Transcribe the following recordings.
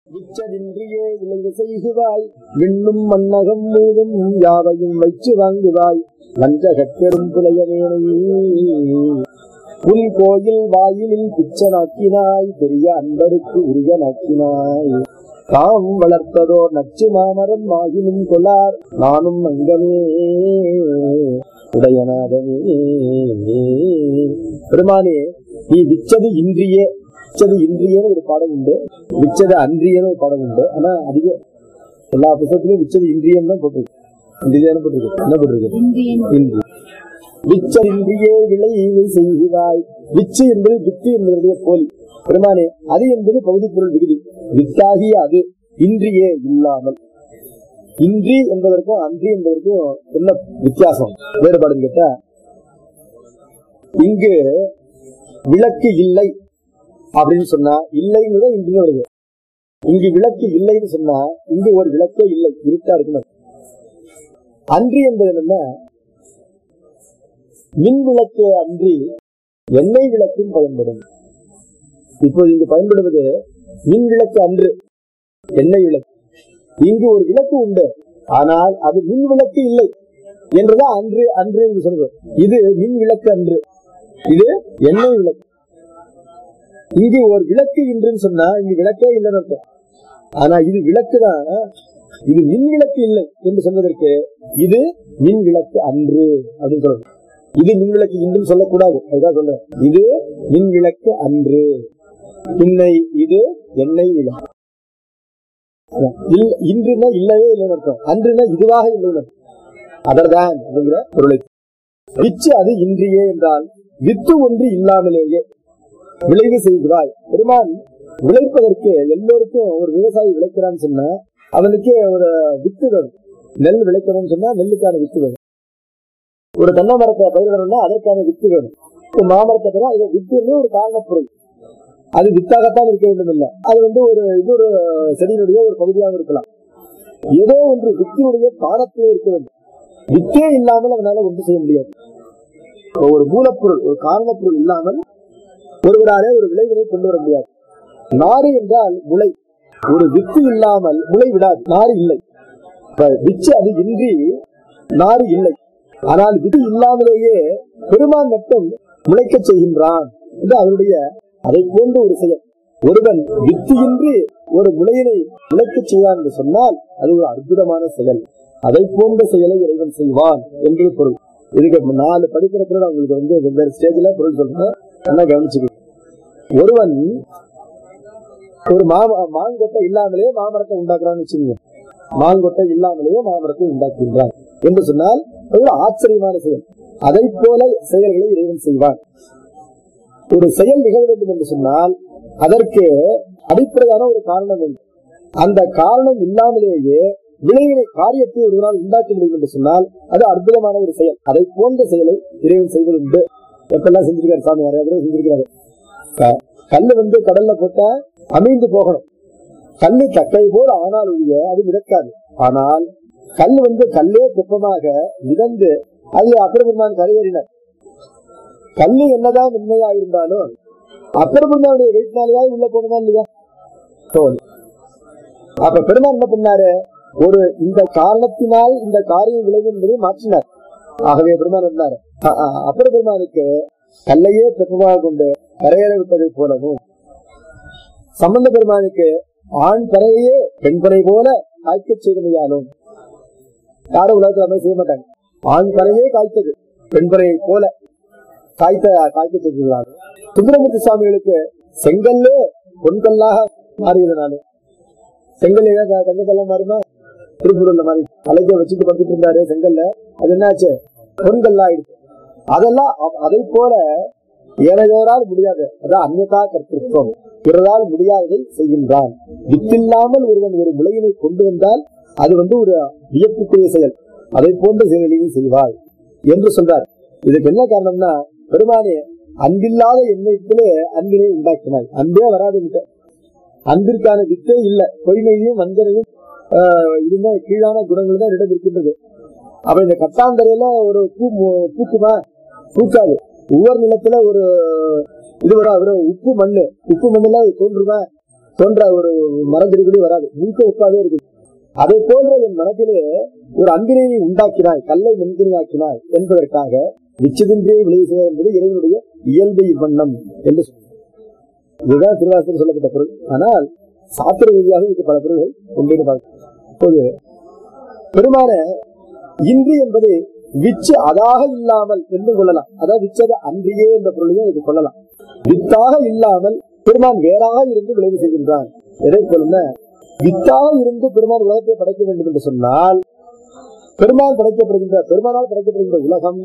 விச்சதின்றியே விளைவு செய்குவாய் விண்ணும் மன்னகம் மூடும் யாவையும் வைச்சு வாங்குவாய் வஞ்சகப் பெரும் புலையவேனை உன் கோயில் வாயிலில் பிச்சனாக்கினாய் பெரிய அன்பருக்கு உரியனாக்கினாய் தாம் வளர்த்ததோ நச்சு மாமரம் ஆகினும் கொள்ளார் நானும் அங்கனே உடையநாதனே பெருமானே நீ விச்சது இன்றியே விச்சது இன்றியேன்னு ஒரு பாடம் உண்டு விச்சது அன்றியன்னு ஒரு பாடம் உண்டு ஆனா அதிக எல்லா புத்தகத்திலும் விச்சது இன்றியம் தான் போட்டிருக்கு இன்றியன்னு போட்டிருக்கு என்ன போட்டிருக்கு இன்றி விச்சரின்றியே விளைவு செய்கிறாய் விச்சு என்பது வித்து என்பதனுடைய போலி பெருமானே அது என்பது பகுதி பொருள் விகுதி வித்தாகிய அது இன்றியே இல்லாமல் இன்றி என்பதற்கும் அன்றி என்பதற்கும் என்ன வித்தியாசம் வேறுபாடுன்னு கேட்டா இங்கு விளக்கு இல்லை அப்படின்னு சொன்னா இல்லைன்னு இன்று வருது இங்கு விளக்கு இல்லைன்னு சொன்னா இங்கு ஒரு விளக்கே இல்லை இருட்டா இருக்கணும் அன்றி என்பது என்னன்னா மின் விளக்கு அன்றி எண்ணெய் விளக்கும் பயன்படும் இப்போது இங்கு பயன்படுவது மின் விளக்கு அன்று எண்ணெய் விளக்கு இங்கு ஒரு விளக்கு உண்டு ஆனால் அது மின் விளக்கு இல்லை என்றுதான் அன்று அன்று என்று சொல்றோம் இது மின் விளக்கு அன்று இது எண்ணெய் விளக்கு இங்கு ஒரு விளக்கு இன்றுன்னு சொன்னா இங்கு விளக்கே இல்லைன்னு அர்த்தம் ஆனா இது விளக்கு தான் இது மின் விளக்கு இல்லை என்று சொல்வதற்கு இது மின் விளக்கு அன்று அப்படின்னு சொல்றோம் இது மின் விளக்கு இன்றும் சொல்லக்கூடாது அதுதான் சொல்றேன் இது மின் விளக்கு அன்று இன்னை இது எண்ணெய் விளக்கு அதான். இல்ல- இன்றுனா இல்லவே இல்லைன்னு அர்த்தம் அன்றுனா இதுவாக இல்லைன்னு அர்த்தம். அதர்தான் அப்படிங்கிற பொருளை விச்சு அது இன்றியே என்றால் வித்து ஒன்று இல்லாமலேயே விளைவு செய்கிறாய் பெருமான் விளைப்பதற்கு எல்லோருக்கும் ஒரு விவசாயி விளைக்கிறான்னு சொன்னா அவனுக்கு ஒரு வித்து வேணும் நெல் விளைக்கணும்னு சொன்னா நெல்லுக்கான வித்து வேணும் ஒரு தென்னை மரத்தை பயிரிடணும்னா அதற்கான வித்து வேணும் ஒரு மாமரத்தை பெற அது வித்துன்னு ஒரு காரணப்பொருள் அது வித்தாகத்தான் இருக்க வேண்டும் இல்ல அது வந்து ஒரு இன்னொரு செடியினுடைய ஒரு பகுதியாக இருக்கலாம் ஏதோ ஒன்று வித்தினுடைய காரணத்திலே இருக்க வேண்டும் வித்தே இல்லாமல் அவனால ஒன்று செய்ய முடியாது ஒரு மூலப்பொருள் ஒரு காரணப்பொருள் இல்லாமல் ஒருவராலே ஒரு விளைவினை கொண்டு வர முடியாது நாறு என்றால் முளை ஒரு வித்து இல்லாமல் முளை விடாது நாறு இல்லை இப்ப விச்சு அது இன்றி நாறு இல்லை ஆனால் வித்து இல்லாமலேயே பெருமான் மட்டும் முளைக்கச் செய்கின்றான் என்று அவருடைய அதை போன்ற ஒரு செயல் ஒருவன் வித்து இன்றி ஒரு முளையினை முளைக்கச் செய்வான் என்று சொன்னால் அது ஒரு அற்புதமான செயல் அதை போன்ற செயலை இறைவன் செய்வான் என்று பொருள் இதுக்கு நாலு படிக்கிறதுல நான் உங்களுக்கு வந்து வெவ்வேறு ஸ்டேஜ்ல பொருள் சொல்றேன் நல்லா கவனிச்சுக்கணும் ஒருவன் ஒரு மா மாங்கொட்டை இல்லாமலே மாமரத்தை உண்டாக்குறான்னு வச்சுக்கோங்க மாங்கொட்டை இல்லாமலேயே மாமரத்தை உண்டாக்குகின்றான் என்று சொன்னால் அது ஒரு ஆச்சரியமான செயல் அதை போல செயல்களை இறைவன் செய்வான் ஒரு செயல் நிகழ வேண்டும் என்று சொன்னால் அதற்கு அடிப்படையான ஒரு காரணம் வேண்டும் அந்த காரணம் இல்லாமலேயே விளைவினை காரியத்தை ஒருவரால் உண்டாக்க முடியும் என்று சொன்னால் அது அற்புதமான ஒரு செயல் அதை போன்ற செயலை இறைவன் செய்வது உண்டு எப்பெல்லாம் செஞ்சிருக்காரு சாமி நிறைய தடவை செஞ்சிருக்கிறாரு க- கல்லு வந்து கடல்ல போட்டா அமைந்து போகணும் கல்லு தக்கை போல் ஆனால் ஒழிய அது மிதக்காது ஆனால் கல் வந்து கல்லே தெப்பமாக மிதந்து அது அப்புறம் கரையேறினார் கல்லு என்னதான் உண்மையா இருந்தாலும் அப்பரபுரமாவுடைய வெயிட்னாலேயாவது உள்ள போனதா இல்லையா போகுது. அப்ப பெருமான் என்ன பண்ணாரு ஒரு இந்த காரணத்தினால் இந்த காரியம் விளைவு என்பதை மாற்றினார் ஆகவே பெருமான் இருந்தார் அப்பர பெருமானுக்கு கல்லையே தெப்பமாக கொண்டு கரையேற விட்டதை போலவும் சம்பந்த பெருமானுக்கு ஆண் பறையே பெண் பறை போல காய்க்கச் செய்தமையாலும் யாரும் உலகத்தில் அந்த மாதிரி செய்ய மாட்டாங்க ஆண் பறையே காய்த்தது பெண் பறையை போல காய்த்த காய்க்க செய்திருக்கிறார் சுந்தரமூர்த்தி சுவாமிகளுக்கு செங்கல்லே பொன்கல்லாக மாறியதுனால செங்கல் ஏதாவது தங்கக்கல்லா மாறுமா திருப்பூர்ல மாதிரி அலைக்க வச்சுட்டு படுத்துட்டு இருந்தாரு செங்கல்ல அது என்னாச்சு பொன்கல்லா ஆயிடுச்சு அதெல்லாம் அ- அதை போல ஏழையோரால் முடியாது அதான் அந்நதா கர்த்திருவம் பிறரால் முடியாததை செய்கின்றான் வித்தில்லாமல் ஒருவன் ஒரு முளையினை கொண்டு வந்தால் அது வந்து ஒரு வியப்புக்குரிய செயல் அதை போன்ற செயலையும் செய்வாய் என்று சொல்றார் இதுக்கு என்ன காரணம்னா பெருமானே அன்பில்லாத எண்ணத்திலே அன்பினை உண்டாக்கினாய் அன்பே வராது அன்பிற்கான வித்தே இல்ல பொய்மையும் வஞ்சனையும் ஆஹ், இருந்தா கீழான குணங்கள் தான் இடம் இருக்கின்றது அப்ப இந்த கட்டாந்தரையில ஒரு பூ மு- பூக்குமா பூக்காது ஒவ்வொரு நிலத்துல ஒரு இது வர ஒரு உப்பு மண்ணு உப்பு மண்ணுல தோன்றுமா தோன்ற ஒரு மரம் செடி கூட வராது முழுக்க உட்காதே இருக்குது அதை போன்ற என் மனத்திலே ஒரு அன்பினை உண்டாக்கினாய் கல்லை மென்கினாக்கினாய் என்பதற்காக விச்சதின்றே விளைவு செய்வது என்பது இறைவனுடைய இயல்பு வண்ணம் என்று சொன்னார். இதுதான் திருவாசத்தில் சொல்லப்பட்ட பொருள் ஆனால் சாத்திர ரீதியாக இதுக்கு பல பொருள்கள் உண்டு பார்க்கலாம் இப்போது பெருமான இன்று என்பது விச்சு அதாக இல்லாமல் என்று கொள்ளலாம் அதாவது விச்சத அன்றியே என்ற பொருளையும் இது கொள்ளலாம் வித்தாக இல்லாமல் பெருமான் வேறாக இருந்து விளைவு செய்கின்றான் எதை போல வித்தாக இருந்து பெருமான் உலகத்தை படைக்க வேண்டும் என்று சொன்னால் பெருமான் படைக்கப்படுகின்ற பெருமானால் படைக்கப்படுகின்ற உலகம்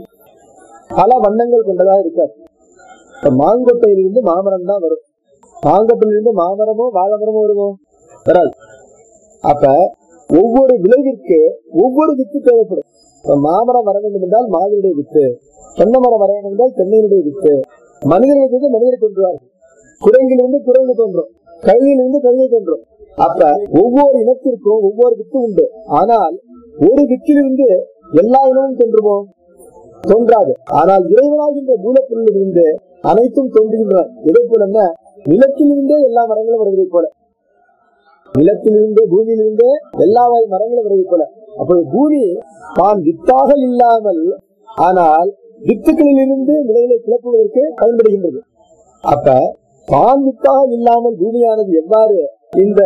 பல வண்ணங்கள் கொண்டதாக இருக்காது இப்ப மாங்கொட்டையிலிருந்து மாமரம் தான் வரும் மாங்கொட்டையிலிருந்து மாமரமோ வாழமரமோ வருமோ வராது அப்ப ஒவ்வொரு விளைவிற்கு ஒவ்வொரு வித்து தேவைப்படும் இப்ப மாமரம் வர வேண்டும் என்றால் மாவினுடைய வித்து தென்னை மரம் வர வேண்டும் என்றால் தென்னையினுடைய வித்து மனிதர்களுக்கு மனிதர் தோன்றுவார்கள் குரங்கிலிருந்து குரங்கு தோன்றும் கழுதியிலிருந்து கழுதை தோன்றும் அப்ப ஒவ்வொரு இனத்திற்கும் ஒவ்வொரு வித்து உண்டு ஆனால் ஒரு வித்திலிருந்து எல்லா இனமும் தோன்றுமோ தோன்றாது ஆனால் இறைவனாகின்ற மூலப்பொருளிலிருந்து அனைத்தும் தோன்றுகின்றன எதை போல நிலத்திலிருந்தே எல்லா மரங்களும் வருவதை போல நிலத்திலிருந்து பூமியிலிருந்து எல்லா வகை மரங்களும் வருவதை போல அப்போது பூமி தான் வித்தாக இல்லாமல் ஆனால் வித்துக்களிலிருந்து விலைகளை கிளப்புவதற்கு பயன்படுகின்றது அப்ப தான் வித்தாக இல்லாமல் பூமியானது எவ்வாறு இந்த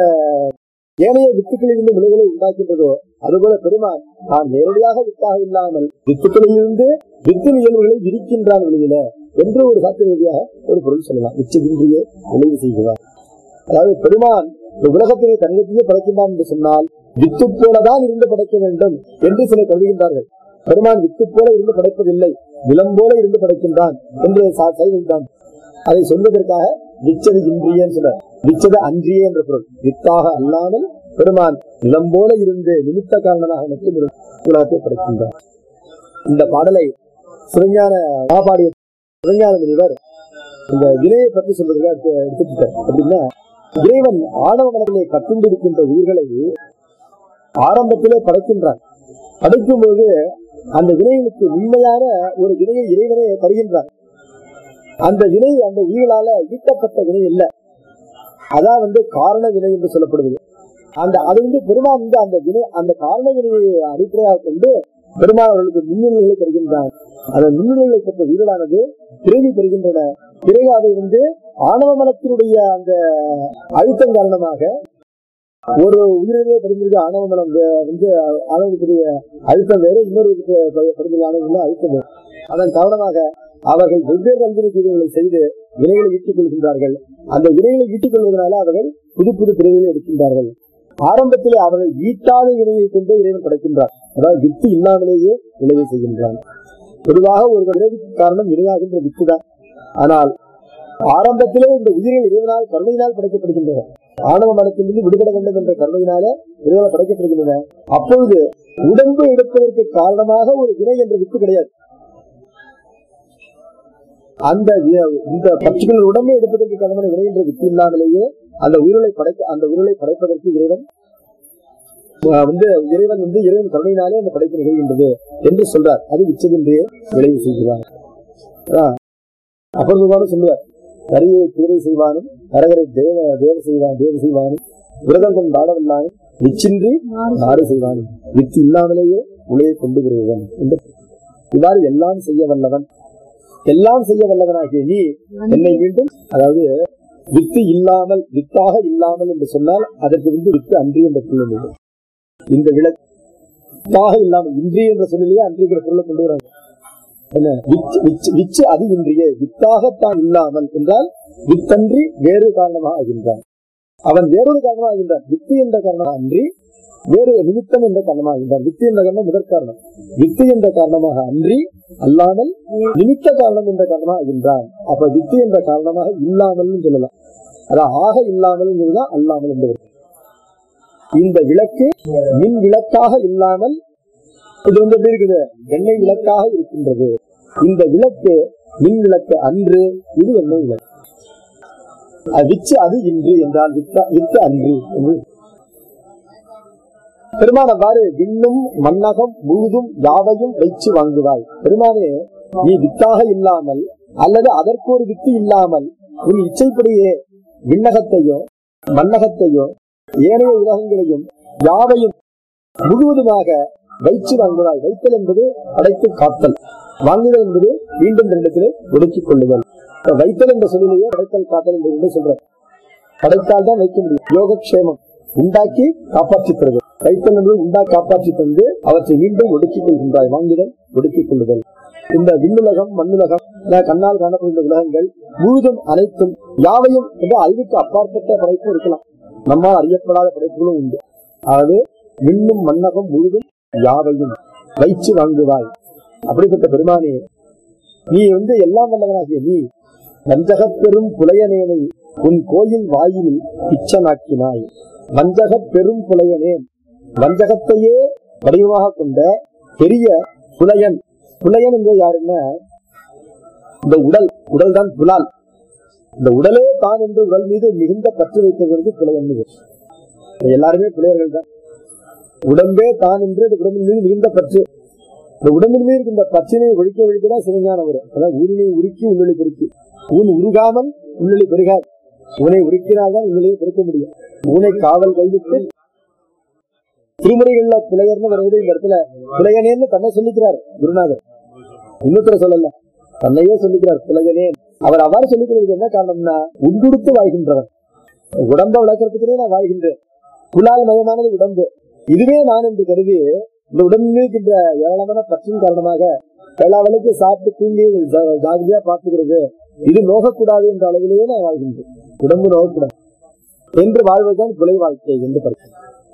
ஏனைய வித்துக்களிலிருந்து விலைகளை உண்டாக்கின்றதோ அதுபோல பெருமான் தான் நேரடியாக வித்தாக இல்லாமல் வித்துக்களிலிருந்து வித்து இயல்புகளை விரிக்கின்றான் வெளியில என்று ஒரு சாத்திர ரீதியாக ஒரு பொருள் சொல்லலாம் உச்சதின்றியே விளைவு செய்கிறார் அதாவது பெருமான் இந்த உலகத்தினை தனியத்தையே படைக்கின்றான் என்று சொன்னால் வித்து போலதான் இருந்து படைக்க வேண்டும் என்று சிலர் கருதுகின்றார்கள் பெருமான் வித்து போல இருந்து படைப்பதில்லை நிலம் போல இருந்து படைக்கின்றான் என்று செய்கின்றான் அதை சொல்வதற்காக விச்சது இன்றியன்னு சொல்றார் விச்சது அன்றியே என்ற பொருள் வித்தாக அல்லாமல் பெருமான் நிலம் போல இருந்து நிமித்த காரணமாக மட்டும் இருந்து உலகத்தை படைக்கின்றார் இந்த பாடலை சிவஞான மாபாடிய சிவஞான முனிவர் இந்த வினையை பற்றி சொல்றதுக்கு எடுத்து எடுத்துட்டார் அப்படின்னா இறைவன் ஆணவ மனதிலே கட்டுண்டிருக்கின்ற உயிர்களை ஆரம்பத்திலே படைக்கின்றான் படைக்கும் போது அந்த வினைகளுக்கு உண்மையான ஒரு வினையை இறைவனே தருகின்றான் அந்த வினை அந்த உயிர்களால ஈட்டப்பட்ட வினை இல்ல அதான் வந்து காரண வினை என்று சொல்லப்படுவது அந்த அது வந்து பெருமான் வந்து அந்த வினை அந்த காரண வினையை அடிப்படையாக கொண்டு பெருமான் அவர்களுக்கு மின்னுகளை தருகின்றான் அந்த மின்னுகளை பெற்ற உயிர்களானது பிறவி பெறுகின்றன பிறகு அதை வந்து ஆணவ மனத்தினுடைய அந்த அழுத்தம் காரணமாக ஒரு உயிரிலே படிந்திருக்க ஆணவ மனம் வந்து ஆணவத்துடைய அழுத்தம் வேறு இன்னொரு படிந்திருக்க ஆணவம் அழுத்தம் வேறு அதன் காரணமாக அவர்கள் வெவ்வேறு அஞ்சலி தீர்வுகளை செய்து வினைகளை ஈட்டிக் கொள்கின்றார்கள் அந்த வினைகளை ஈட்டிக் கொள்வதனால அவர்கள் புது புது பிரிவுகளை எடுக்கின்றார்கள் ஆரம்பத்திலே அவர்கள் ஈட்டாத வினையை கொண்டு இறைவன் படைக்கின்றார் அதாவது வித்து இல்லாமலேயே விளைவை செய்கின்றான் பொதுவாக ஒரு விளைவுக்கு காரணம் இணையாகின்ற வித்து தான் ஆனால் ஆரம்பத்திலே இந்த உயிரில் இறைவனால் கருணையினால் படைக்கப்படுகின்றன ஆணவ மனத்திலிருந்து விடுபட வேண்டும் என்ற கருணையினாலே இறைவனால் படைக்கப்படுகின்றன அப்பொழுது உடம்பு எடுப்பதற்கு காரணமாக ஒரு வினை என்ற வித்து கிடையாது அந்த இந்த பர்டிகுலர் உடம்பை எடுப்பதற்கு காரணமான வினை என்ற வித்து இல்லாமலேயே அந்த உயிரிலை படைக்க அந்த உயிரிலை படைப்பதற்கு இறைவன் வந்து இறைவன் வந்து இறைவன் கருணையினாலே அந்த படைப்பு நிகழ்கின்றது என்று சொல்றார் அது விச்சதின்றே விளைவு செய்கிறார் அப்புறம் சொல்லுவார் கரியை குதிரை செய்வானும் கரகரை தேவ தேவ செய்வான் தேவ செய்வானும் விரதம் கொண்டாடவில்லானும் விச்சின்றி நாடு செய்வானும் வித்து இல்லாமலேயே உலையை கொண்டு வருவன் என்று இவ்வாறு எல்லாம் செய்ய வல்லவன் எல்லாம் செய்ய வல்லவனாகிய நீ என்னை மீண்டும் அதாவது வித்து இல்லாமல் வித்தாக இல்லாமல் என்று சொன்னால் அதற்கு வந்து வித்து அன்றி என்ற பொருள் இந்த விளக்காக இல்லாமல் இன்றி என்ற சொல்லிலேயே அன்றிங்கிற பொருளை கொண்டு வராங்க என்ன விச்சு அது இன்றியே வித்தாகத்தான் இல்லாமல் என்றால் வித்தன்றி வேறு காரணமாக ஆகின்றான் அவன் வேறொரு காரணமாக ஆகின்றான் வித்து என்ற காரணமாக அன்றி வேறு நிமித்தம் என்ற காரணமாக ஆகின்றான் வித்து என்ற காரணம் முதற் காரணம் வித்து என்ற காரணமாக அன்றி அல்லாமல் நிமித்த காரணம் என்ற காரணமாக ஆகின்றான் அப்ப வித்து என்ற காரணமாக இல்லாமல் சொல்லலாம் அதான் ஆக இல்லாமல் தான் அல்லாமல் என்று இந்த விளக்கு மின் விளக்காக இல்லாமல் இது வந்து எப்படி இருக்குது எண்ணெய் விளக்காக இருக்கின்றது இந்த விளக்கு மின் விளக்கு அன்று இது எண்ணெய் விளக்கு விச்சு அது இன்று என்றால் வித்து அன்று என்று பெருமான் அவ்வாறு விண்ணும் மன்னகம் முழுதும் யாவையும் வைச்சு வாங்குவாய் பெருமானே நீ வித்தாக இல்லாமல் அல்லது அதற்கு ஒரு வித்து இல்லாமல் உன் இச்சைப்படியே விண்ணகத்தையும் மன்னகத்தையும் ஏனைய உலகங்களையும் யாவையும் முழுவதுமாக வைச்சு வாங்குவாய் வைத்தல் என்பது படைத்து காத்தல் வாங்குதல் என்பது மீண்டும் ரெண்டத்திலே ஒடுக்கிக் கொள்ளுதல் இப்ப வைத்தல் என்ற சொல்லிலேயே படைத்தல் காத்தல் என்று ரெண்டு சொல்றார் படைத்தால் தான் வைக்க முடியும் யோகக்ஷேமம் உண்டாக்கி காப்பாற்றித் தருவது வைத்தல் என்பது உண்டா காப்பாற்றி தந்து அவற்றை மீண்டும் ஒடுக்கிக் கொள்கின்றாய் வாங்குதல் ஒடுக்கிக் கொள்ளுதல் இந்த விண்ணுலகம் மண்ணுலகம் என கண்ணால் காணப்படுகின்ற உலகங்கள் முழுதும் அனைத்தும் யாவையும் என்ற அறிவுக்கு அப்பாற்பட்ட படைப்பும் இருக்கலாம் நம்மால் அறியப்படாத படைப்புகளும் உண்டு ஆகவே விண்ணும் மண்ணகம் முழுதும் யாவையும் வைச்சு வாங்குவாய் அப்படிப்பட்ட பெருமானே நீ வந்து எல்லாம் வல்லவனாகிய நீ வஞ்சகப் பெரும் புலையனேனை உன் கோயில் வாயிலில் பிச்சனாக்கினாய் வஞ்சகப் பெரும் புலையனேன் வஞ்சகத்தையே வடிவமாக கொண்ட பெரிய புலையன் புலையன் என்பது யாருன்னா இந்த உடல் உடல் தான் புலால் இந்த உடலே தான் என்று உடல் மீது மிகுந்த பற்று வைத்தவருக்கு புலையன் இது. எல்லாருமே புலையர்கள் தான் உடம்பே தான் என்று இந்த உடம்பின் மீது மிகுந்த பற்று இந்த உடம்பின் மீது இருக்கின்ற பற்றினை ஒழிக்க ஒழிக்கதான் சிவஞானம் வரும் அதான் ஊரினை உருக்கி உள்ளொளி பெருக்கி ஊன் உருகாமல் உள்ளொளி பெருகாது ஊனை உருக்கினால்தான் உள்ளொளியை பெருக்க முடியும் ஊனை காவல் கைவிட்டு திருமுறைகள்ல புலையர்னு வருவது இந்த இடத்துல புலையனேன்னு தன்னை சொல்லிக்கிறார் குருநாதர் இன்னொருத்தர சொல்லல தன்னையே சொல்லிக்கிறார் புலையனே அவர் அவ்வாறு சொல்லிக்கிறதுக்கு என்ன காரணம்னா உண்டுடுத்து வாழ்கின்றவர் உடம்ப விளக்கறதுக்குனே நான் வாழ்கின்றேன் புலால் மயமானது உடம்பு இதுவே நான் என்று கருதி இந்த உடம்பில் இருக்கின்ற ஏராளமான பற்றின் காரணமாக எல்லா வேலைக்கு சாப்பிட்டு தூங்கி ஜா- ஜாகிரதையா பார்த்துக்கிறது இது நோகக்கூடாது என்ற அளவிலேயே நான் வாழ்கின்றேன் உடம்பு நோகக்கூடாது என்று வாழ்வதுதான் புலை வாழ்க்கை என்று கருத்து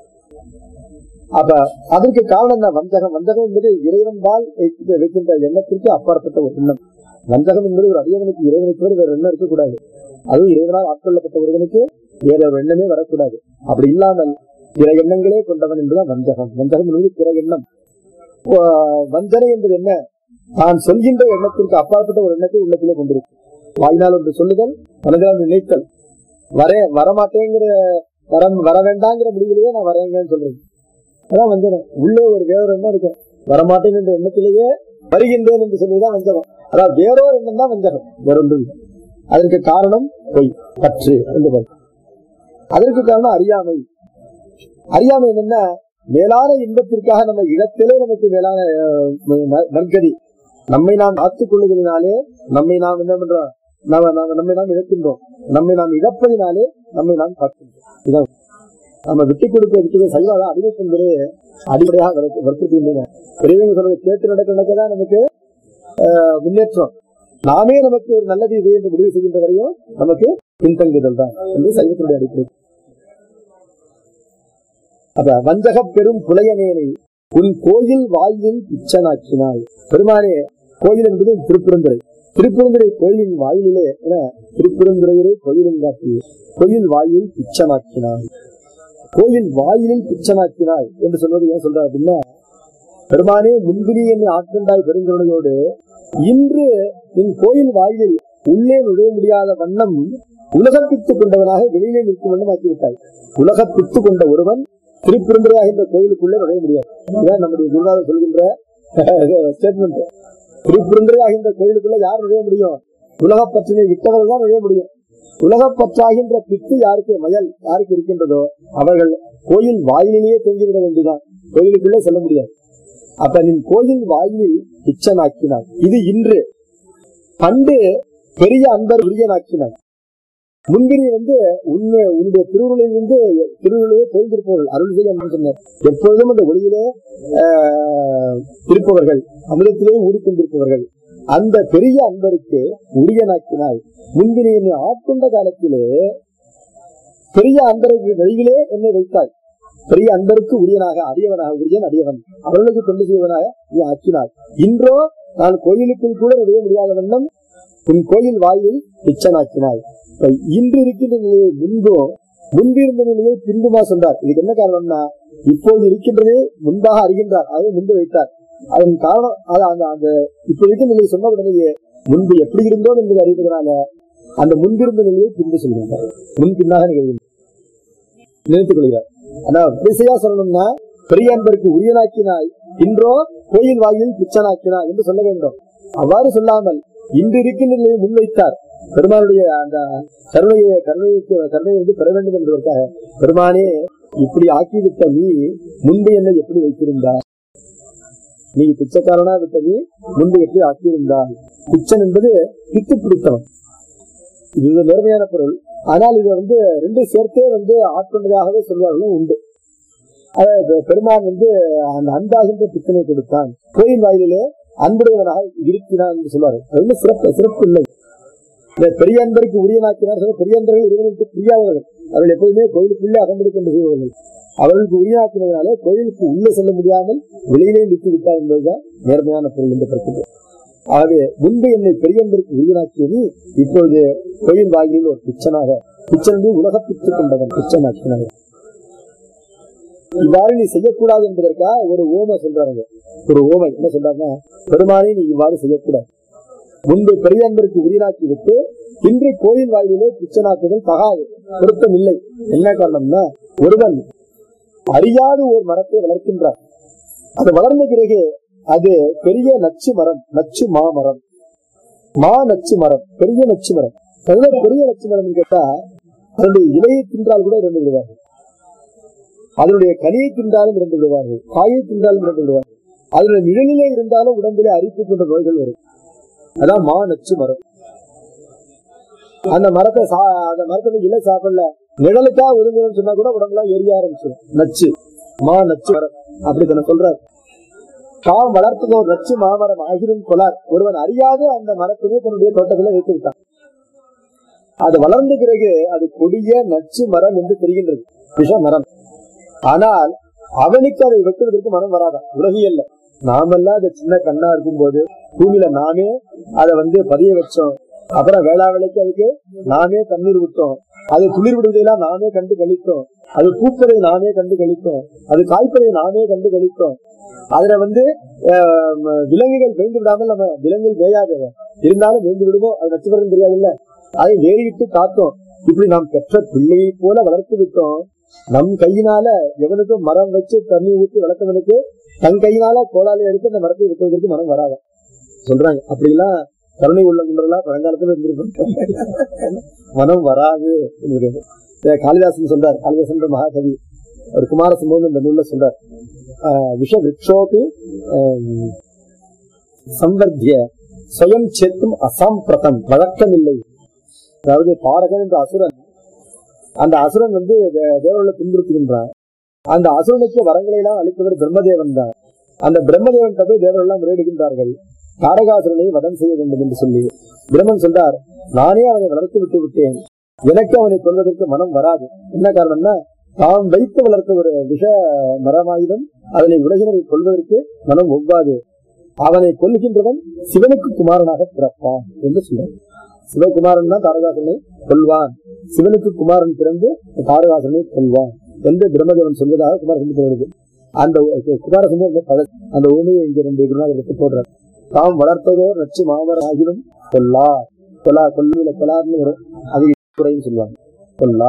அப்ப அதற்கு காரணம் என்ன வஞ்சகம் வஞ்சகம் என்பது இறைவன் பால் வைக்கின்ற- வைக்கின்ற எண்ணத்திற்கு அப்பாற்பட்ட ஒரு எண்ணம் வஞ்சகம் என்பது ஒரு அடியவனுக்கு இறைவனை தவிர வேற எண்ணம் இருக்கக்கூடாது அதுவும் இறைவனால் ஆட்கொள்ளப்பட்ட ஒருவனுக்கு வேற ஒரு எண்ணமே வரக்கூடாது அப்படி இல்லாமல் பிற எண்ணங்களே கொண்டவன் என்பதுதான் வஞ்சகம் வஞ்சகம் என்பது பிற எண்ணம் இப்போ, வஞ்சனை என்பது என்ன தான் சொல்கின்ற எண்ணத்திற்கு அப்பாற்பட்ட ஒரு எண்ணத்தை உள்ளத்திலே கொண்டிருக்கு வாயினால் ஒன்று சொல்லுதல் மனதால் நினைத்தல் வர வரமாட்டேங்கிற வர வர வேண்டாங்கிற முடிவிலேயே நான் வரேங்கன்னு சொல்றேன் அதான் வஞ்சனம் உள்ளே ஒரு வேறொரு எண்ணம் இருக்கும் வரமாட்டேன் என்ற எண்ணத்திலேயே வருகின்றேன் என்று சொல்லிதான் வஞ்சகம் அதாவது வேறொரு எண்ணம் தான் வஞ்சகம் வேறொன்று இல்லை அதற்கு காரணம் பொய் பற்று என்று பொருள் அதற்கு காரணம் அறியாமை அறியாமை என்னன்னா மேலான இன்பத்திற்காக நம்ம இடத்திலே நமக்கு மேலான அஹ், ந- நற்கதி நம்மை நாம் காத்துக் கொள்ளுதலினாலே நம்மை நாம் என்ன பண்றோம் நாம நாம நம்மை நாம் இழக்கின்றோம் நம்மை நாம் இழப்பதினாலே நம்மை நாம் காக்கின்றோம் இதான் நம்ம விட்டுக் கொடுக்க விட்டு சைவாதான் அடிமை என்பதே அடிப்படையாக வற்பு- வற்புறுத்துகின்றன பெரியவங்க சொல்றது கேட்டு நடக்க நடக்கதான் நமக்கு ஆஹ், முன்னேற்றம் நாமே நமக்கு ஒரு நல்லது இது என்று முடிவு செய்கின்ற வரையும் நமக்கு பின்தங்குதல் தான் என்று சைவத்தினுடைய அடிப்படை அப்ப வஞ்சக பெரும் புலையனேனை உன் கோயில் வாயிலில் பிச்சனாக்கினாய் பெருமானே கோயில் என்பது திருப்புறந்துறை திருப்புறந்துறை கோயிலின் வாயிலே என திருப்புறந்துறையிலே கோயிலும் காட்டி கோயில் வாயில் பிச்சனாக்கினாய் கோயில் வாயிலில் பிச்சனாக்கினாய் என்று சொல்வது ஏன் சொல்றார் அப்படின்னா பெருமானே முன்பினி என்னை ஆட்கொண்டாய் பெருங்கருணையோடு இன்று என் கோயில் வாயிலில் உள்ளே நுழைய முடியாத வண்ணம் உலகப்பித்து கொண்டவனாக வெளியிலே நிற்கும் வண்ணம் ஆக்கிவிட்டாய் உலகப்பித்து கொண்ட ஒருவன் திருப்பெருந்துறையாகின்ற கோயிலுக்குள்ளே நுழைய முடியாது இதுதான் நம்முடைய குருநாதர் சொல்கின்ற ஸ்டேட்மெண்ட் திருப்பெருந்துறையாகின்ற கோயிலுக்குள்ள யார் நுழைய முடியும் உலகப்பற்றினை விட்டவர்கள் தான் நுழைய முடியும் உலகப்பற்றாகின்ற பித்து யாருக்கு மயல் யாருக்கு இருக்கின்றதோ அவர்கள் கோயில் வாயிலேயே தொங்கிவிட வேண்டியதான் கோயிலுக்குள்ளே செல்ல முடியாது அப்ப நின் கோயில் வாயிலில் பிச்சனாக்கினார் இது இன்று பண்டு பெரிய அன்பர் உரியனாக்கினார் முன்பினி வந்து உன்னை உன்னுடைய திருவுருளில் வந்து திருவுருளையே தெரிந்திருப்பவர்கள் அருள் செய்ய என்று சொன்னார் எப்பொழுதும் அந்த ஒளியிலே ஆஹ், இருப்பவர்கள் அமிர்தத்திலே ஊடிக்கொண்டிருப்பவர்கள் அந்த பெரிய அன்பருக்கு உரியனாக்கினாய் முன்பினி என்னை ஆட்கொண்ட காலத்திலே பெரிய அன்பருக்கு நெறிவிலே என்னை வைத்தாய் பெரிய அன்பருக்கு உரியனாக அடியவனாக உரியன் அடியவன் அவர்களுக்கு தொண்டு செய்வனாக நீ ஆக்கினாய் இன்றோ நான் கோயிலுக்குள் கூட நுழைய முடியாத வண்ணம் உன் கோயில் வாயில் பிச்சனாக்கினாய் இப்ப இன்று இருக்கின்ற நிலையை முன்போ முன்பிருந்த நிலையை பின்புமா சொன்னார் இதுக்கு என்ன காரணம்னா இப்போது இருக்கின்றதே முன்பாக அறிகின்றார் அதை முன்பு வைத்தார் அதன் காரணம் அது அந்த அந்த இப்ப இருக்கின்ற நிலையை சொன்ன உடனேயே முன்பு எப்படி இருந்தோம் என்பதை அறிவதனால அந்த முன்பிருந்த நிலையை பின்பு சொல்கின்றார் முன் பின்னாக நிகழ்கின்றார் நினைத்துக் கொள்கிறார் ஆனா விசையா சொல்லணும்னா பெரிய அன்பருக்கு உரியனாக்கினாய் இன்றோ கோயில் வாயில் பிச்சனாக்கினாய் என்று சொல்ல வேண்டும் அவ்வாறு சொல்லாமல் இன்று இருக்கின்ற நிலையை முன்வைத்தார் பெருமானுடைய அந்த கருணையை கருணைக்கு கருணையை வந்து பெற வேண்டும் என்பதற்காக பெருமானே இப்படி ஆக்கிவிட்ட நீ முன்பு என்னை எப்படி வைத்திருந்தாய் நீ பிச்சைக்காரனா விட்ட நீ முன்பு எப்படி ஆக்கியிருந்தாய் பிச்சன் என்பது பித்து பிடித்தவன் இது நேர்மையான பொருள் ஆனால் இதை வந்து ரெண்டு சேர்த்தே வந்து ஆட்கொண்டதாகவே சொல்வார்களும் உண்டு அதாவது பெருமான் வந்து அந்த அன்பாகின்ற பித்தனை கொடுத்தான் கோயில் வாயிலே அன்புடையவனாக இருக்கிறான் என்று சொல்வார்கள் அது வந்து சிறப்பு சிறப்பு இல்லை இந்த பெரிய அன்பருக்கு உரியனாக்கினார் சொல்ல பெரிய அன்பர்கள் இறைவனுக்கு புரியாதவர்கள் அவர்கள் எப்போதுமே கோயிலுக்குள்ளே அகம்படி கொண்டு செய்வார்கள் அவர்களுக்கு உரியனாக்கினதுனாலே கோயிலுக்கு உள்ளே செல்ல முடியாமல் வெளியிலே நிறுத்தி விட்டார் என்பதுதான் நேர்மையான பொருள் என்று பிரச்சனை ஆகவே முன்பு என்னை பெரியன்பருக்கு உயிராக்கிய நீ இப்பொழுது கோயில் வாயிலில் ஒரு பிச்சனாக பிச்சன் வந்து உலக பிச்சு கொண்டவன் பிச்சனாக்கினாங்க இவ்வாறு நீ செய்யக்கூடாது என்பதற்காக ஒரு ஓமை சொல்றாங்க ஒரு ஓமை என்ன சொல்றாங்க பெருமானே நீ இவ்வாறு செய்யக்கூடாது முன்பு பெரியன்பருக்கு உயிராக்கி விட்டு இன்று கோயில் வாயிலே பிச்சனாக்குதல் தகாது பொருத்தம் இல்லை என்ன காரணம்னா ஒருவன் அறியாத ஒரு மரத்தை வளர்க்கின்றார் அது வளர்ந்த பிறகு அது பெரிய நச்சு மரம் நச்சு மாமரம் மா நச்சு மரம் பெரிய நச்சு மரம் அதுதான் பெரிய நச்சு மரம் கேட்டா அதனுடைய இலையை தின்றால் கூட இறந்து விடுவார்கள் அதனுடைய கனியை தின்றாலும் இறந்து விடுவார்கள் காயை தின்றாலும் இறந்து விடுவார்கள் அதனுடைய நிழலிலே இருந்தாலும் உடம்பிலே அரிப்பு போன்ற நோய்கள் வரும் அதான் மா நச்சு மரம் அந்த மரத்தை சா அந்த மரத்துல இலை சாப்பிடல நிழலுக்கா ஒதுங்கணும்னு சொன்னா கூட உடம்புலாம் எரிய ஆரம்பிச்சிடும் நச்சு மா நச்சு மரம் அப்படி தன்னை சொல்றாரு தாம் வளர்த்ததோ நச்சு மாமரம் ஆகிரும் கொலார் ஒருவன் அறியாது அந்த மரத்தினை தன்னுடைய தோட்டத்துல வைத்து விட்டான் அது வளர்ந்த பிறகு அது கொடிய நச்சு மரம் என்று தெரிகின்றது விஷ மரம் ஆனால் அவனுக்கு அதை வெட்டுவதற்கு மனம் வராதா உலகியல்ல நாமெல்லாம் அந்த சின்ன கண்ணா இருக்கும் போது பூமியில நாமே அதை வந்து பதிய வச்சோம் அப்புறம் வேளா வேலைக்கு அதுக்கு நாமே தண்ணீர் விட்டோம் அது குளிர் விடுவதையெல்லாம் நாமே கண்டு கழித்தோம் அது பூப்பதை நாமே கண்டு கழித்தோம் அது காய்ப்பதை நாமே கண்டு கழித்தோம் அதுல வந்து ஆஹ், விலங்குகள் மேய்ந்து விடாமல் நம்ம விலங்குகள் மேயாது இருந்தாலும் மேய்ந்து விடுவோம் அது நச்சுவரம் தெரியாதுல்ல அதை வேறிட்டு காத்தோம் இப்படி நாம் பெற்ற பிள்ளையை போல வளர்த்து விட்டோம் நம் கையினால எவனுக்கும் மரம் வச்சு தண்ணி ஊற்றி வளர்த்தவனுக்கு தன் கையினால கோலாலை எடுத்து அந்த மரத்தை விட்டுவதற்கு மனம் வராது சொல்றாங்க அப்படிலாம் கருணை உள்ளவங்களா பழங்காலத்துல இருந்திருப்பாங்க மனம் வராது என்கிறது. இதை காளிதாசன் சொல்றார் காளிதாசன் என்ற மகாகவி ஒரு குமார சம்பவம் இந்த நூல்ல சொல்றார் ஆஹ் விஷ விரக்ஷோபி ஆஹ் சம்வர்த்திய சுயம் சேத்தும் அசாம்பிரதம் வழக்கமில்லை அதாவது பாரகன் என்ற அசுரன் அந்த அசுரன் வந்து தே- தேவர்களை துன்புறுத்துகின்றான் அந்த அசுரனுக்கு வரங்களை எல்லாம் அளிப்பவர் பிரம்மதேவன் தான் அந்த பிரம்மதேவன் போய் தேவர்கள் எல்லாம் முறையிடுகின்றார்கள் தாரகாசுரனை வதம் செய்ய வேண்டும் என்று சொல்லி பிரம்மன் சொல்றார் நானே அவனை வளர்த்து விட்டு விட்டேன் எனக்கு அவனை கொள்வதற்கு மனம் வராது என்ன காரணம்னா தாம் வைத்து வளர்த்த ஒரு விஷ மரமாயுதம் அதனை உலகினரை கொள்வதற்கு மனம் ஒவ்வாது அவனை கொல்லுகின்றவன் சிவனுக்கு குமாரனாக பிறப்பான் என்று சொல்றார் சிவகுமாரன் தான் தாரகாசுரனை கொல்வான் சிவனுக்கு குமாரன் பிறந்து தாரகாசுரனை கொல்வான் என்று பிரம்மதேவன் சொல்வதாக குமாரசம்பந்தம் வருது அந்த குமாரசம்பந்தம் பத அந்த உண்மையை இங்க ரெண்டு குருநாதர் எடுத்து போடுறார் தாம் வளர்த்ததோ நச்சு மாமரம் ஆகிலும் கொல்லா கொலா கொல்லுல கொலார்னு வரும் அது குறைன்னு சொல்லுவாங்க கொல்லா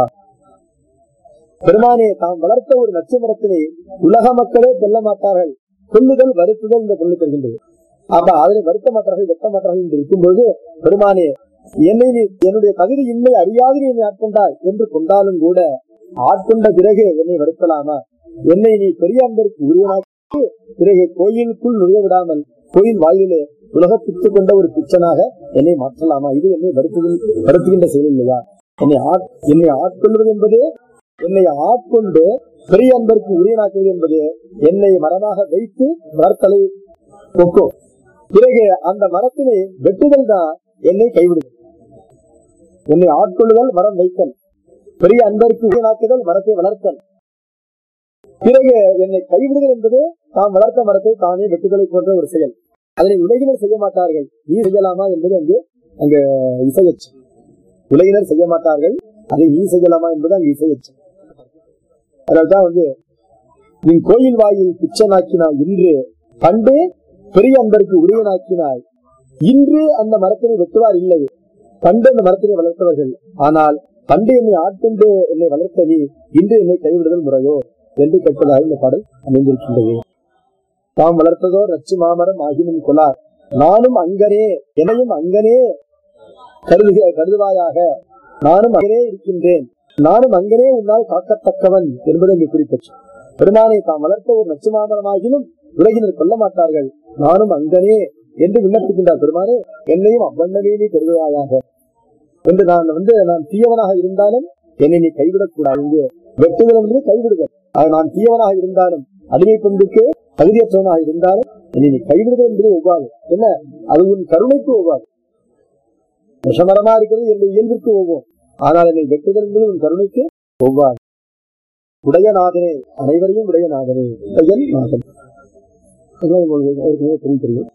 பெருமானே தாம் வளர்த்த ஒரு நச்சு மரத்தினை உலக மக்களே கொல்ல மாட்டார்கள் கொல்லுதல் வருத்துதல் இந்த கொள்ளு தருகின்றது அப்ப அதனை வருத்த மாட்டார்கள் வெட்ட மாட்டார்கள் என்று இருக்கும்போது பெருமானே என்னை நீ என்னுடைய தகுதி இன்மை அறியாது நீ என்னை ஆட்கொண்டாய் என்று கொண்டாலும் கூட ஆட்கொண்ட பிறகு என்னை வருத்தலாமா என்னை நீ பெரிய அன்பருக்கு உருவனாக்கி பிறகு கோயிலுக்குள் நுழைய விடாமல் கோயில் வாயிலே உலகப்பித்து கொண்ட ஒரு பிச்சனாக என்னை மாற்றலாமா இது என்னை வருத்துகின்ற வருத்துகின்ற செயல் இல்லையா என்னை ஆட்- என்னை ஆட்கொள்வது என்பது என்னை ஆட்கொண்டு பெரிய அன்பருக்கு உரியனாக்குவது என்பது என்னை மரமாக வைத்து மரத்தலை கொக்கும் பிறகு அந்த மரத்தினை வெட்டுதல் தான் என்னை கைவிடுது என்னை ஆட்கொள்ளுதல் மரம் வைத்தல் பெரிய அன்பருக்கு உரியனாக்குதல் மரத்தை வளர்த்தல் பிறகு என்னை கைவிடுதல் என்பது தாம் வளர்த்த மரத்தை தானே வெட்டுதலை போன்ற ஒரு செயல் அதனை உலகினர் செய்ய மாட்டார்கள் நீ செய்யலாமா என்பது அங்கு அங்கு இசையச்சு உலகினர் செய்ய மாட்டார்கள் அதை நீ செய்யலாமா என்பது அங்கு இசையச்சு அதனால்தான் வந்து நீ கோயில் வாயில் பிச்சனாக்கினாய் இன்று பண்டு பெரிய அன்பருக்கு உரியனாக்கினாய் இன்று அந்த மரத்தினை வெட்டுவார் இல்லை பண்டு அந்த மரத்தினை வளர்த்தவர்கள் ஆனால் பண்டு என்னை ஆட்கொண்டு என்னை வளர்த்த நீ இன்று என்னை கைவிடுதல் முறையோ என்று கேட்பதாக இந்த பாடல் அமைந்திருக்கின்றது தாம் வளர்த்ததோ நச்சு மாமரம் ஆகினும் கொலார் நானும் அங்கனே என்னையும் அங்கனே கருதுக கருதுவாயாக நானும் அங்கனே இருக்கின்றேன் நானும் அங்கனே உன்னால் காக்கத்தக்கவன் என்பது இங்கு குறிப்பிட்டு பெருமானை தாம் வளர்த்த ஒரு நச்சுமாமரமாகிலும் உலகினர் கொல்ல மாட்டார்கள் நானும் அங்கனே என்று விண்ணப்பிக்கின்றார் பெருமானே என்னையும் அவ்வண்ணமே நீ கருதுவாயாக என்று நான் வந்து நான் தீயவனாக இருந்தாலும் என்னை நீ கைவிடக்கூடாது இங்கு வெட்டுதல் என்பது கைவிடுதல் அது நான் தீயவனாக இருந்தாலும் அடிமை பண்புக்கு தகுதியற்றவனாக இருந்தாலும் என்னை நீ கைவிடுதல் என்பது ஒவ்வாது என்ன அது உன் கருணைக்கு ஒவ்வாது விஷமரமா இருக்கிறது என்னுடைய இயல்பிற்கு ஒவ்வோம் ஆனால் என்னை வெட்டுதல் என்பது உன் கருணைக்கு ஒவ்வாது உடையநாதனே அனைவரையும் உடையநாதனே உடையன் நாதன் அதான் உங்களுக்கு ஏற்கனவே தெரியும் தெரியும்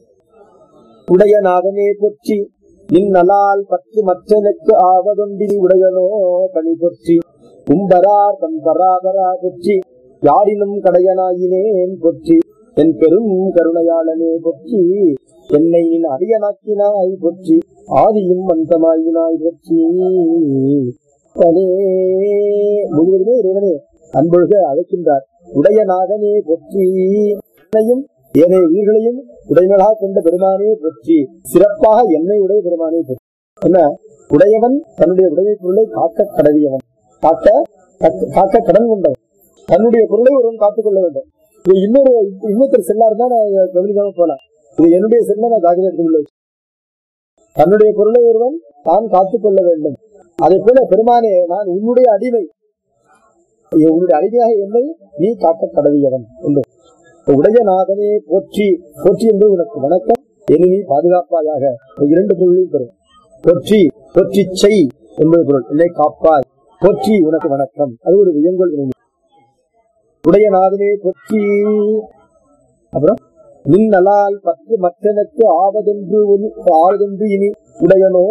உடையநாதனே பொற்றி இந்நலால் பற்று மற்றனுக்கு ஆவதொன்றினி உடையனோ பணி பொற்றி உம்பரார் தம் பராபரா பொற்றி யாரினும் கடையனாயினேன் பொற்றி என் பெரும் கருணையாளனே பொற்றி என்னை நின் அடியனாக்கினாய் பொற்றி ஆதியும் அந்தமாயினாய் பொற்றி தனே முழுவதுமே இறைவனே அன்பொழுக அழைக்கின்றார் உடையநாதனே பொற்றி என்னையும் ஏனைய உயிர்களையும் உடைமைகளாக கொண்ட பெருமானே பொற்றி சிறப்பாக என்னை உடைய பெருமானே பொற்றி என்ன உடையவன் தன்னுடைய உடைமை பொருளை காக்க கடவியவன் காக்க கக்க- காக்க கடன் கொண்டவன் தன்னுடைய பொருளை ஒருவன் காத்துக் கொள்ள வேண்டும் இது இன்னொரு இன்னொருத்தர் செல்லா இருந்தா நான் கவனிக்காம போலாம் இது என்னுடைய செல்ல நான் காக்கிற எடுத்துள்ள தன்னுடைய பொருளை ஒருவன் தான் காத்துக் கொள்ள வேண்டும் அதே போல பெருமானே நான் உன்னுடைய அடிமை உன்னுடைய அடிமையாக என்னை நீ காக்க கடவியவன் என்று உடைய நாதனே போற்றி போற்றி என்று உனக்கு வணக்கம் என்னை நீ பாதுகாப்பாயாக இந்த இரண்டு பொருளையும் பெறும் போற்றி போற்றி செய் என்பது பொருள் என்னை காப்பாய் போற்றி உனக்கு வணக்கம் அது ஒரு வியங்கோல் வினை உடைய நாதனே போற்றி அப்புறம் நின்னலால் பற்று மற்றனுக்கு ஆவதென்று ஒன்று- ஆவதென்று இனி உடையனோ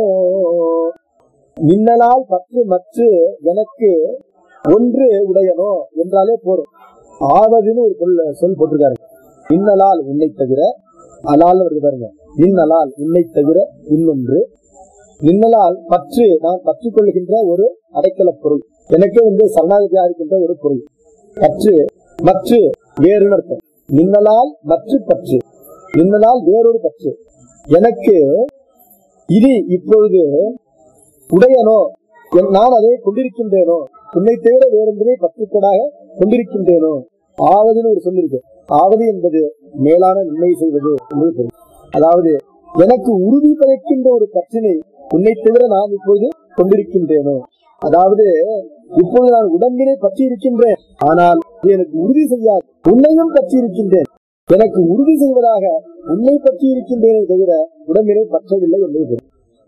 மின்னலால் பற்று மற்று எனக்கு ஒன்று உடையனோ என்றாலே போதும் ஆவதுன்னு ஒரு சொல் சொல் போட்டிருக்காரு மின்னலால் உன்னை தவிர அலால் வருது பாருங்க மின்னலால் உன்னை தவிர இன்னொன்று மின்னலால் பற்று நான் பற்றிக் கொள்கின்ற ஒரு அடைக்கல பொருள் எனக்கு வந்து சரணாகதியா இருக்கின்ற ஒரு பொருள் பற்று மற்ற வேறுன்னு அர்த்தம் மின்னலால் மற்ற பற்று மின்னலால் வேறொரு பற்று எனக்கு இது இப்பொழுது உடையனோ என் நான் அதை கொண்டிருக்கின்றேனோ உன்னை தவிர வேறொன்றை பற்றுக்கோடாக கொண்டிருக்கின்றேனோ ஆவதுன்னு ஒரு சொல்லிருக்கு ஆவது என்பது மேலான நன்மை செய்வது என்பது பொருள் அதாவது எனக்கு உறுதி பயக்கின்ற ஒரு பற்றினை உன்னை தவிர நான் இப்பொழுது கொண்டிருக்கின்றேனோ அதாவது இப்பொழுது நான் உடம்பினை பற்றி இருக்கின்றேன் ஆனால் இது எனக்கு உறுதி செய்யாது உன்னையும் பற்றி இருக்கின்றேன் எனக்கு உறுதி செய்வதாக உன்னை பற்றி இருக்கின்றேனே தவிர உடம்பினை பற்றவில்லை என்பது பொருள்.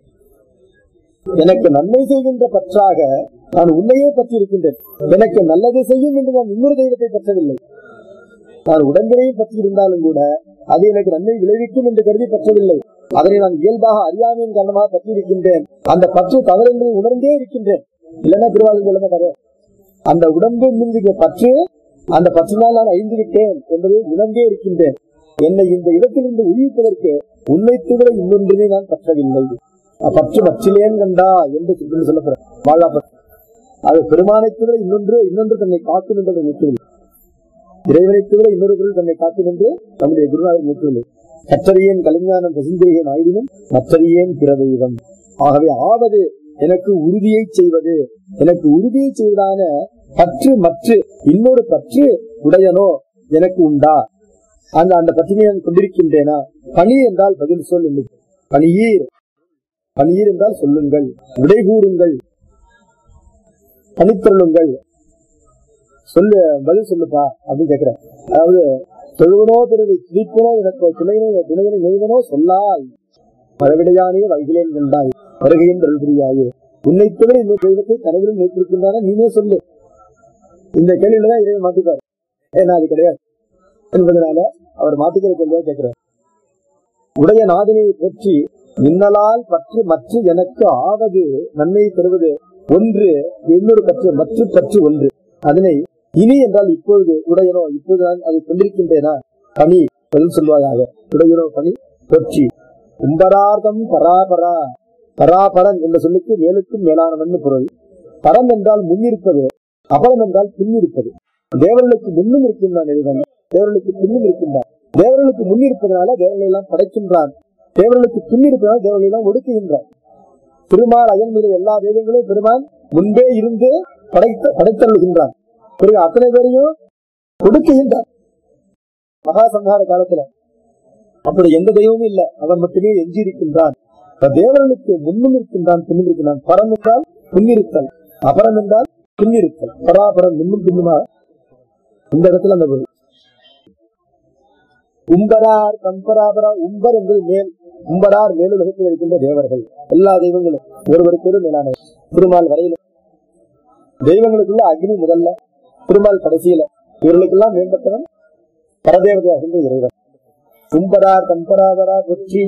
எனக்கு நன்மை செய்கின்ற பற்றாக நான் உன்னையே பற்றி இருக்கின்றேன் எனக்கு நல்லது செய்யும் என்று நான் இன்னொரு தெய்வத்தை பற்றவில்லை நான் உடம்பினையும் பற்றி இருந்தாலும் கூட அது எனக்கு நன்மை விளைவிக்கும் என்று கருதி பற்றவில்லை அதனை நான் இயல்பாக அறியாமையின் காரணமாக பற்றி இருக்கின்றேன் அந்த பற்று தவறு என்பதை உணர்ந்தே இருக்கின்றேன் இல்லைன்னா திருவாரூர் சொல்ல மாட்டாரு அந்த உடம்பு மீது பற்று அந்த பற்றினால் நான் அழிந்து விட்டேன் என்பதை உணர்ந்தே இருக்கின்றேன் என்னை இந்த இடத்திலிருந்து உயிர்ப்பதற்கு உன்னை தவிர இன்னொன்றினை நான் பற்றவில்லை பற்று பற்றிலேன் கண்டா என்று சொல்லி சொல்லப்படுற வாழா பற்று அது பெருமானை தவிர இன்னொன்று இன்னொன்று தன்னை காக்கும் என்று நிற்கவில்லை இறைவனை தவிர இன்னொரு பொருள் தன்னை காக்கும் என்று நம்முடைய குருநாதர் நிற்கவில்லை கற்றறியேன் கலைஞானம் பசுந்தேகன் ஆயினும் மற்றறியேன் பிற தெய்வம் ஆகவே ஆவது எனக்கு உறுதியை செய்வது எனக்கு உறுதியை செய்வதான பற்று மற்ற இன்னொரு பற்று உடையனோ எனக்கு உண்டா அந்த அந்த பற்றினை நான் கொண்டிருக்கின்றேனா பணி என்றால் பதில் சொல் என்று பணியீர் பணியீர் என்றால் சொல்லுங்கள் உடை கூறுங்கள் பணித்தருளுங்கள் சொல்லு பதில் சொல்லுப்பா அப்படின்னு கேக்குறேன் அதாவது தொழுவனோ பிறகு துதிப்பனோ எனக்கு துணையனோ துணையனை நெய்வனோ சொல்லாய் பழவிடையானே வைகிலேன் கண்டாய் வருகையின் புரியாயே உன்னை தவிர இந்த தெய்வத்தை கனவிலும் வைத்திருக்கின்றான நீனே சொல்லு இந்த கேள்வியில தான் இறைவன் மாட்டிப்பார் ஏன்னா அது கிடையாது என்பதனால அவர் மாட்டிக்கிற கேள்வியா கேட்கிறார் உடைய நாதினை பற்றி மின்னலால் பற்று மற்ற எனக்கு ஆவது நன்மை பெறுவது ஒன்று இன்னொரு பற்று மற்ற பற்று ஒன்று அதனை இனி என்றால் இப்பொழுது உடையனோ இப்பொழுது நான் அதை கொண்டிருக்கின்றேனா பணி பதில் சொல்வாயாக உடையனோ பணி தொற்றி உம்பரார்த்தம் பராபரா பராபரன் என்ற சொல்லுக்கு மேலுக்கும் மேலானவன் பொருள் பரம் என்றால் முன்னிருப்பது அபரம் என்றால் பின்னிருப்பது தேவர்களுக்கு முன்னும் இருக்கின்றான் இறைவன் தேவர்களுக்கு பின்னும் இருக்கின்றான் தேவர்களுக்கு முன்னிருப்பதனால தேவர்களை எல்லாம் படைக்கின்றான் தேவர்களுக்கு பின்னிருப்பதால் தேவர்களை எல்லாம் ஒடுக்குகின்றான் திருமால் அயன் முதல் எல்லா தெய்வங்களும் பெருமான் முன்பே இருந்து படைத்த படைத்தருள்கின்றான் பிறகு அத்தனை பேரையும் கொடுக்குகின்றான் மகா சங்கார காலத்துல அப்படி எந்த தெய்வமும் இல்ல அவன் மட்டுமே எஞ்சி இருக்கின்றான் இப்ப தேவர்களுக்கு முன்னும் இருக்கின்றான் பின்னும் இருக்கின்றான் பரம் என்றால் முன்னிருத்தல் அபரம் என்றால் பின்னிருத்தல் பராபரம் முன்னும் பின்னுமா இந்த இடத்துல அந்த பொருள் உம்பரார் கம்பராபரா உம்பர் என்பது மேல் உம்பரார் மேலுலகத்தில் இருக்கின்ற தேவர்கள் எல்லா தெய்வங்களும் ஒருவருக்கு மேலானவர் திருமால் வரையிலும் தெய்வங்களுக்குள்ள அக்னி முதல்ல திருமால் கடைசியில இவர்களுக்கெல்லாம் மேம்பட்டவன் பரதேவதையாகின்ற இறைவன் கும்பரார் கம்பராதரா பொற்றி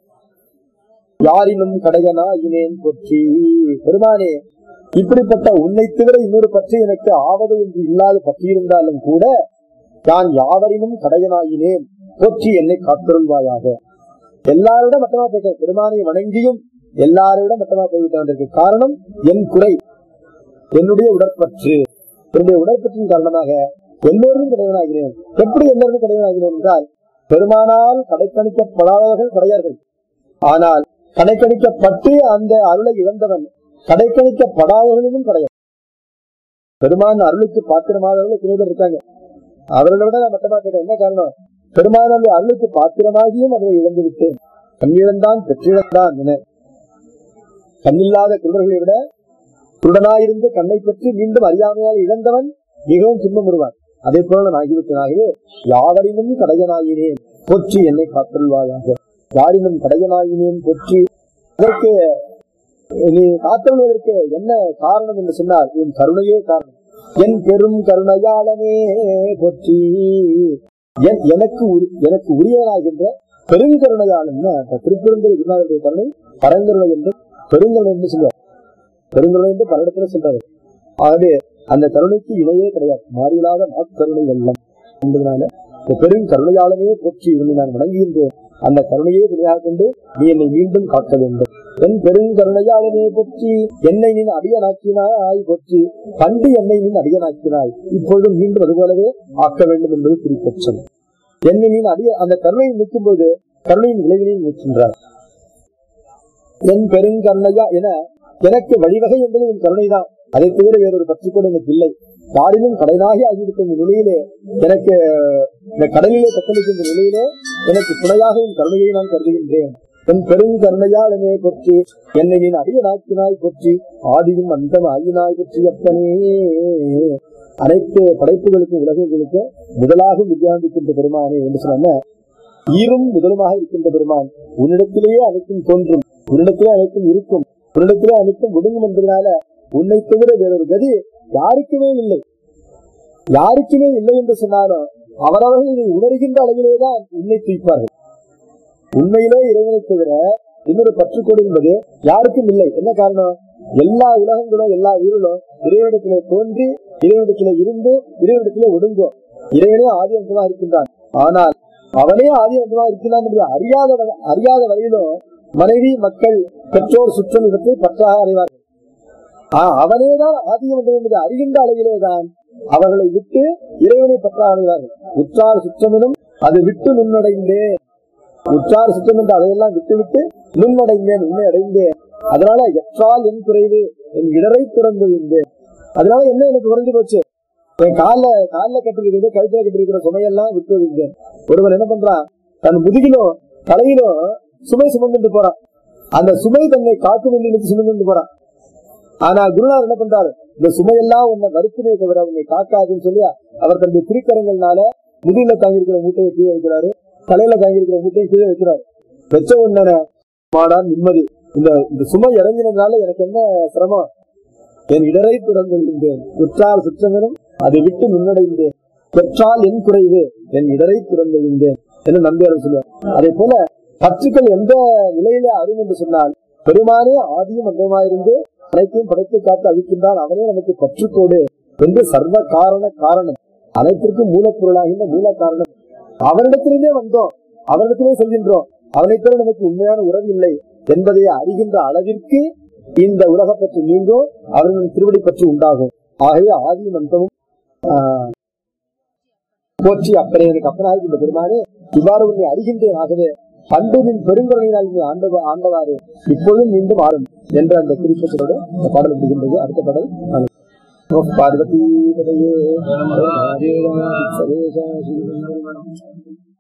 யாரினும் கடையனா இனேன் பொற்றி பெருமானே இப்படிப்பட்ட உன்னை தவிர இன்னொரு பற்றி எனக்கு ஆவது என்று இல்லாது பற்றியிருந்தாலும் கூட நான் யாவரினும் கடையனாயினேன் போற்றி என்னை காத்தருள்வாயாக எல்லாரோட மட்டமா போயிட்ட பெருமானை வணங்கியும் எல்லாரோட மட்டமா போய்விட்டதற்கு காரணம் என் குறை என்னுடைய உடற்பற்று என்னுடைய உடற்பற்றின் காரணமாக எல்லோரும் கிடையவனாகிறேன் எப்படி எல்லோரும் கிடையவனாகிறேன் என்றால் பெருமானால் கடைக்கணிக்கப்படாதவர்கள் கிடையார்கள் ஆனால் கடைக்கணிக்கப்பட்டு அந்த அருளை இழந்தவன் கடைக்கணிக்கப்படாதவர்களும் கிடையாது பெருமான் அருளுக்கு பாத்திரமாதவர்கள் எத்தனை பேர் இருக்காங்க அவர்களை விட நான் மட்டமா கேட்டேன் என்ன காரணம் பெருமானுடைய அருளுக்கு பாத்திரமாகியும் அதை இழந்து விட்டேன் கண்ணிழந்தான் பெற்றிழந்தான் என கண்ணில்லாத குருடர்களை விட குருடனாயிருந்து கண்ணை பெற்று மீண்டும் அறியாமையால் இழந்தவன் மிகவும் துன்பமுறுவான் அதே போல நான் ஆகிவிட்டனாகவே யாவரினும் கடையனாயினேன் போற்றி என்னை காத்தருள்வாயாக யாரினும் கடையனாயினேன் போற்றி அதற்கு நீ காத்தருள்வதற்கு என்ன காரணம் என்று சொன்னால் உன் கருணையே காரணம் என் பெரும் கருணையாளனே போற்றி என் எனக்கு உரி- எனக்கு உரியவனாகின்ற பெருங்கருணையாளன் திருப்பெருந்தர் குருநாதருடைய கருணை பரங்கருணை என்று பெருங்கருணை என்று சொல்லுவார் பெருங்கருணை என்று பல இடத்துல சொல்றாரு ஆகவே அந்த கருணைக்கு இணையே கிடையாது மாறியில்லாத மாக்கருணை வெள்ளம் என்பதனால இந்த பெரும் கருணையாளனே போற்றி இவனை நான் வணங்குகின்றேன் அந்த கருணையே துணையாக கொண்டு நீ என்னை மீண்டும் காக்க வேண்டும் என் பெருங்கருணையாளனே போற்றி என்னை நீ அடியனாக்கினாய் போற்றி பண்டு என்னை நீ அடியனாக்கினாய் இப்பொழுது மீண்டும் அதுபோலவே ஆக்க வேண்டும் என்பது குறிப்பற்றம் என்னை நீ அடிய அந்த கருணையை நிற்கும் போது கருணையின் விளைவினை நிற்கின்றார் என் பெருங்கருணையா என எனக்கு வழிவகை என்பது என் கருணைதான் அதை தவிர வேறொரு பற்றி கூட எனக்கு இல்லை யாரிலும் கடனாகி ஆகியிருக்கும் இந்த நிலையிலே எனக்கு இந்த கடலிலே தத்தளிக்கும் இந்த நிலையிலே எனக்கு துணையாக உன் கருணையை நான் கருதுகின்றேன் என் பெருங்கருணையால் என்னை பற்றி என்னை நீ அடியனாக்கினாய் பற்றி ஆதியும் அந்தம் ஆகினாய் பற்றி அப்பனே அனைத்து படைப்புகளுக்கும் உலகங்களுக்கு முதலாக வித்தியாந்திக்கின்ற பெருமானே என்று சொன்ன ஈரும் முதலுமாக இருக்கின்ற பெருமான் உன்னிடத்திலேயே அனைத்தும் தோன்றும் உன்னிடத்திலே அனைத்தும் இருக்கும் உன்னிடத்திலே அனைத்தும் ஒடுங்கும் என்பதனால உன்னை தவிர வேறொரு கதி யாருக்குமே இல்லை யாருக்குமே இல்லை என்று சொன்னாலும் அவரவர்கள் இதை உணர்கின்ற அளவிலேதான் உன்னை தூய்ப்பார்கள் உண்மையிலே இறைவனை தவிர இன்னொரு பற்றுக்கோடு என்பது யாருக்கும் இல்லை என்ன காரணம் எல்லா உலகங்களும் எல்லா உயிரிலும் இறைவனிடத்திலே தோன்றி இறைவனிடத்திலே இருந்து இறைவனிடத்திலே ஒடுங்கும் இறைவனே ஆதி அந்தமா இருக்கின்றான் ஆனால் அவனே ஆதி அந்தமா இருக்கிறான் என்று அறியாத வகை- அறியாத வகையிலும் மனைவி மக்கள் பெற்றோர் சுற்றம் இடத்தை பற்றாக அறிவார்கள் ஆஹ் அவனேதான் ஆதியம் என்பதை அறிகின்ற அளவிலேதான் அவர்களை விட்டு இறைவனை பற்றாக அறிவார்கள் உற்றார் சுற்றமெனும் அது விட்டு நுண்ணடைந்தேன் உற்றார் சுற்றம் என்று அதையெல்லாம் விட்டுவிட்டு நுண்ணடைந்தேன் உண்மை அடைந்தேன் அதனால எற்றால் என் குறைவு என் இடரை திறந்திருந்தேன் அதனால என்ன எனக்கு குறைஞ்சு போச்சு என் கால்ல கால்ல கட்டிருக்கிறது கழுத்துல கட்டிருக்கிற சுமையெல்லாம் விட்டு விட்டேன் ஒருவன் என்ன பண்றான் தன் முதுகிலும் தலையிலும் சுமை சுமந்துட்டு போறான் அந்த சுமை தன்னை காக்கும் என்று நினைத்து சுமந்துட்டு போறான் ஆனா குருநாதர் என்ன பண்றாரு இந்த சுமையெல்லாம் உன்னை வருத்தமே தவிர உன்னை காக்காதுன்னு சொல்லி அவர் தன்னுடைய திருக்கரங்கள்னால முதுகில தாங்கியிருக்கிற மூட்டையை கீழே வைக்கிறாரு தலையில தாங்கியிருக்கிற மூட்டையை கீழே வைக்கிறாரு வச்ச உடனே மாடா நிம்மதி இந்த இந்த சுமை இறங்கினதுனால எனக்கு என்ன சிரமம் என் இடரை திறந்திருந்தேன் உற்றால் சுற்றமெனும் அதை விட்டு முன்னடைந்தேன் பெற்றால் என் குறைவு என் இடரை திறந்திருந்தேன் என்று நம்பியார் சொல்லுவார் அதே போல பற்றுக்கள் எந்த நிலையில அரும் என்று சொன்னால் பெருமானே ஆதியும் அந்தமாயிருந்து அனைத்தையும் படைத்து காத்து அழிக்கின்றான் அவனே நமக்கு பற்றுக்கோடு என்று சர்வ காரண காரணம் அனைத்திற்கும் மூலப்பொருளாகின்ற மூல காரணம் அவனிடத்திலிருந்தே வந்தோம் அவனிடத்திலே செல்கின்றோம் அவனைத்தோடு நமக்கு உண்மையான உறவு இல்லை என்பதை அறிகின்ற அளவிற்கு இந்த உலக பற்றி நீங்கும் அவர்களின் திருவடி பற்றி உண்டாகும் ஆகவே ஆதியும் அந்தமும் ஆஹ், போற்றி அப்பனே எனக்கு அப்பனாக இந்த பெருமானே இவ்வாறு உன்னை அறிகின்றேன் ஆகவே பண்டு நின் பெருங்கருணையினால் நீ ஆண்ட ஆண்டவாறு இப்பொழுதும் மீண்டும் ஆறும் என்ற அந்த குறிப்பிட்டோடு இந்த பாடல் முடிகின்றது அடுத்த பாடல் நான் பார்வதி சரேஷா